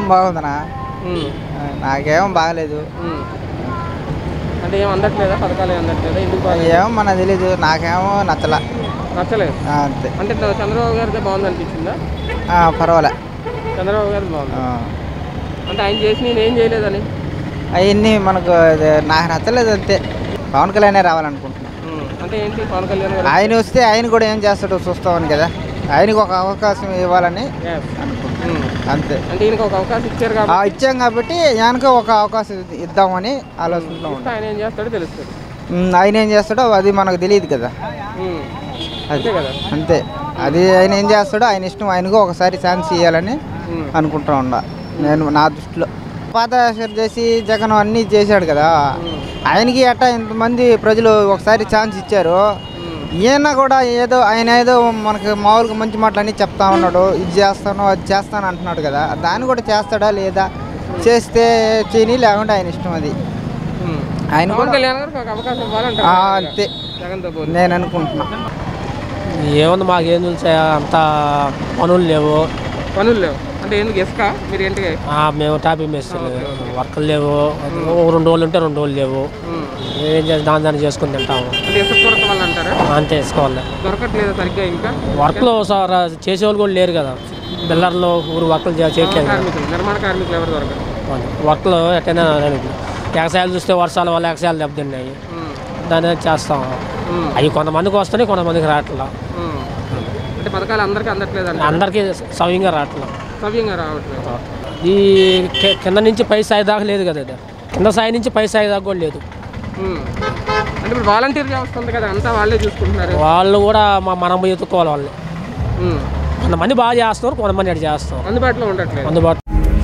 బాగుందనా ఉమ్, నాకేం బాగలేదు ఉమ్. అంటే ఏం అందట్లేదా పథకాలు ఏం అందట్లేదా ఎందుకు బాగా ఏమో మన తెలీదు నాకేమో నచ్చలా నచ్చలేదు ఆ, అంతే అంటే త- చంద్రబాబు గారిదే బాగుంది అనిపించిందా ఆ, పర్వాలే చంద్రబాబు గారిది బాగుంది ఆ. అంటే ఆయన చేసి నేను ఏం చేయలేదని అవన్నీ మనకు ఇది నాకు నచ్చలేదు అంతే పవన్ కళ్యాణే రావాలనుకుంటున్నాను ఉమ్, అంటే ఏంటి పవన్ కళ్యాణ్ గారు ఆయన వస్తే ఆయన కూడా ఏం చేస్తాడో చూస్తామని కదా ఆయనకు ఒక అవకాశం ఇవ్వాలని Yes. అనుకుంటున్నాను ఉమ్. అంతే అంటే ఈయనకు ఒక అవకాశం ఇచ్చారు ఆ కాబట్టి ఇచ్చాం కాబట్టి ఆయనకు ఒక అవకాశం ఇద్ద- ఇద్దామని ఆలోచనలో ఇస్తే ఉన్నాం ఆయన ఏం చేస్తాడో తెలుస్తుంది ఉమ్, ఆయన ఏం చేస్తాడో అది మనకు తెలియదు కదా ఉమ్. అది అంతే కదా అంతే అది ఆయన ఏం చేస్తాడో ఆయన ఇష్టం ఆయనకు ఒకసారి ఛాన్స్ ఇవ్వాలని ఉమ్. అనుకుంటా ఉండా నేను నా దృష్టిలో పాదయాత్ర చేసి జగన్ అన్నీ చేశాడు కదా ఉమ్. ఆయనకి అట్టా ఇంతమంది ప్రజలు ఒకసారి ఛాన్స్ ఇచ్చారు ఉమ్. ఈయన కూడా ఏదో ఆయన ఏదో మనకి మామూలుగా మంచి మాటలన్నీ చెప్తా ఉన్నాడు ఇది చేస్తాను అది చేస్తాను అంటున్నాడు కదా దాన్ని కూడా చేస్తాడా లేదా చేస్తే చేయని లేకుంటే ఆయన ఇష్టం అది ఉమ్. ఆయన పవన్ కూడా కళ్యాణ్ గారికి ఒక అవకాశం ఇవ్వాలంటారు ఆ, అంతే జగన్తో పోలి నేను అనుకుంటున్నా ఏముంది మాకేం తెలుసా అంత పనులు లేవు పనులు లేవు అంటే ఎందుకు ఇసుక మీరు ఏంటి ఆ, మేము టాపింగ్ మేస్తారు వర్కులు లేవు ఓ రెండు రోజులు ఉంటే రెండు రోజులు లేవు ఉమ్. ఏం చేసి దాని దాన్ని చేసుకుని తింటాము అంటే ఇసుక కొరత వల్ల అంటారా అంతే వేసుకోవాలి దొరకట్లేదు సరిగ్గా ఇంకా వర్క్లు సార్ చేసేవాళ్ళు కూడా లేరు కదా బిల్లర్లు ఊరు వర్క్లు చే- చేయట్లేదు కదా కార్మికులు నిర్మాణ కార్మికులు ఎవరు దొరకరు వాళ్ళు. వర్క్లు ఎట్టైనా వ్యవసాయాలు చూస్తే వర్షాల వల్ల వ్యవసాయాలు దెబ్బతిన్నాయి ఉమ్. దాని మీద చేస్తాం ఉమ్. అవి కొంతమందికి వస్తున్నాయి కొంతమందికి రావట్లా ఉమ్. అంటే పథకాలు అందరికీ అందట్లేదు అంటే అందరికీ సవ్యంగా రావట్లా సవ్యంగా రావట్లేదు ఈ కి- కింద నుంచి పై స్థాయి దాకా లేదు కదా ఇది కింద స్థాయి నుంచి పై స్థాయి దాకా కూడా లేదు ఉమ్. అంటే ఇప్పుడు వాలంటీర్ వ్యవస్థ ఉంది కదా అంతా వాళ్ళే చూసుకుంటున్నారు వాళ్ళు కూడా మా మనం ఎత్తుకోవాలి వాళ్ళు ఉమ్. కొంతమంది బాగా చేస్తున్నారు కొంతమంది అటు చేస్తారు అందుబాటులో ఉండట్లేదు అందుబాటు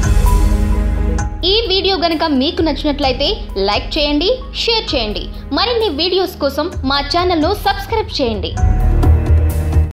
ఈ వీడియో గనక మీకు నచ్చినట్లయితే లైక్ చేయండి షేర్ చేయండి మరిన్ని వీడియోస్ కోసం మా ఛానల్ను సబ్స్క్రైబ్ చేయండి